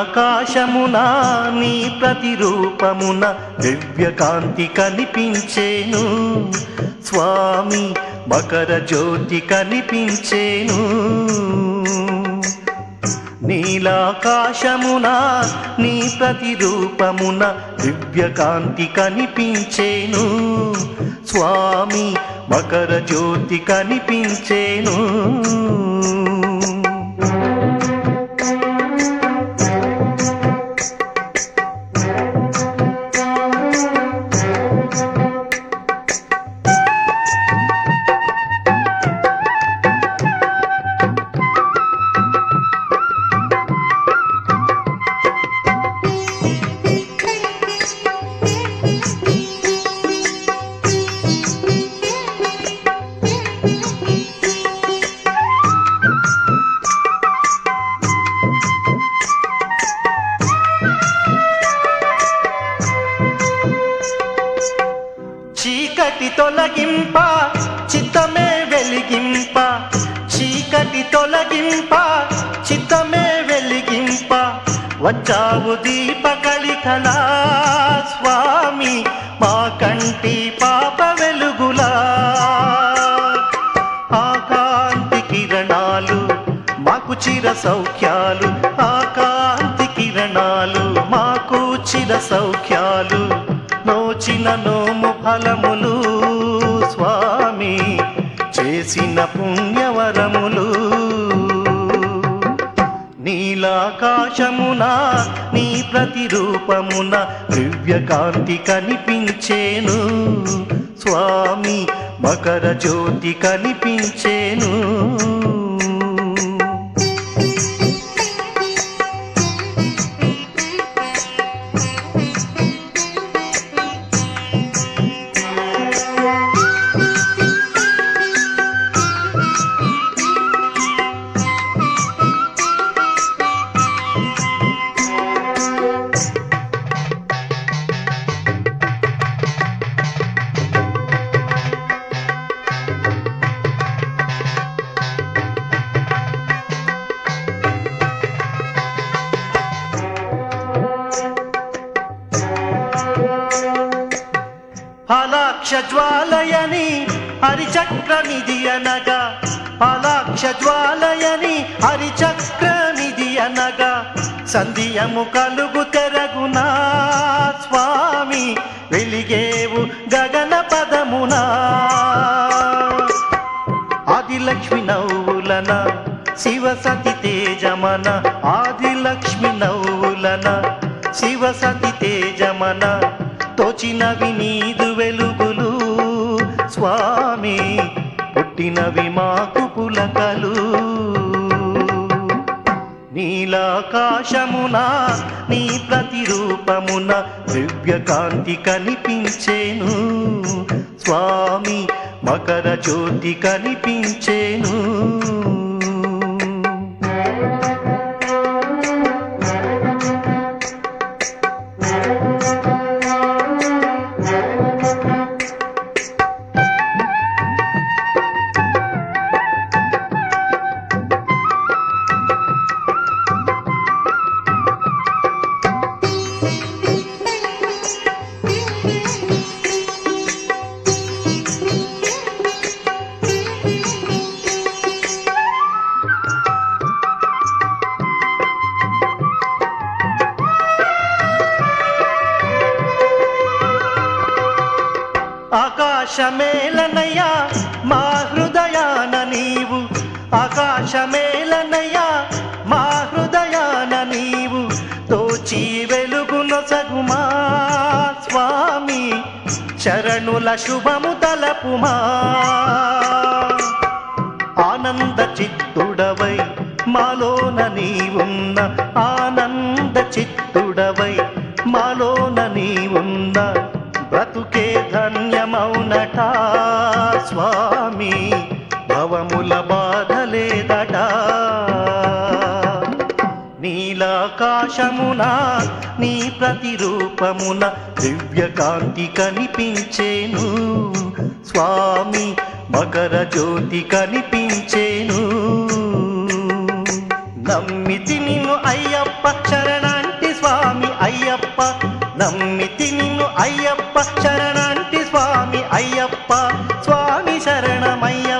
నీలాకాశమున నీ ప్రతిరూపమున దివ్యకాంతి కనిపించేను స్వామి మకర జ్యోతి కనిపించేను నీలాకాశమున నీ ప్రతిరూపమున దివ్యకాంతి కనిపించేను స్వామి మకర జ్యోతి కనిపించేను చీకటి తొలగింప చిత్తమే వెలిగింప చీకటి తొలగింప చిత్తమే వెలిగింప వచ్చావు దీపకళికలా స్వామి మా కంటి పాప వెలుగులా ఆ కాంతి కిరణాలు మాకు చిర సౌఖ్యాలు ఆ కాంతి కిరణాలు మాకు చిర సౌఖ్యాలు నోచిన నోము ఫలములు స్వామి చేసిన పుణ్యవరములు నీలాకాశమున నీ ప్రతిరూపమున దివ్యకాంతి కనిపించేను స్వామి మకర జ్యోతి కనిపించేను ఫలాక్ష జ్వాలయని హరిచక్రనిధి అనగా ఫలాక్ష జ్వాలయని హరిచక్రనిధి అనగా సంధియము కలుగు తెరగునా స్వామి వెలిగేవు గగన పదమునా ఆదిలక్ష్మి నవ్వులన శివసతి తేజమన ఆదిలక్ష్మి నవ్వులన శివసతి తేజమన తోచినవి నీదు వెలుగులు స్వామి పుట్టినవి మాకు పులకలు నీలాకాశమున నీ ప్రతిరూపమున దివ్యకాంతి కనిపించేను స్వామి మకర జ్యోతి కనిపించేను ఆకాశమేలనయ్యా మా హృదయాన నీవు ఆకాశమేలనయ్యా మా హృదయాన నీవు తోచి వెలుగున సగుమా స్వామి శరణుల శుభము తలపుమా ఆనంద చిత్తుడవై మాలోన నీవున్న ఆనంద చిత్తుడవై మాలోన నీవున్న బ్రతుకే ధన్యమౌనట స్వామి భవముల బాధలేదట నీలాకాశమున నీ ప్రతిరూపమున దివ్యకాంతి కనిపించేను స్వామి మకర జ్యోతి కనిపించేను నమ్మితి నిన్ను అయ్యప్ప శరణాన్ని శరణమయ్యప్ప స్వామి శరణమయ్యప్ప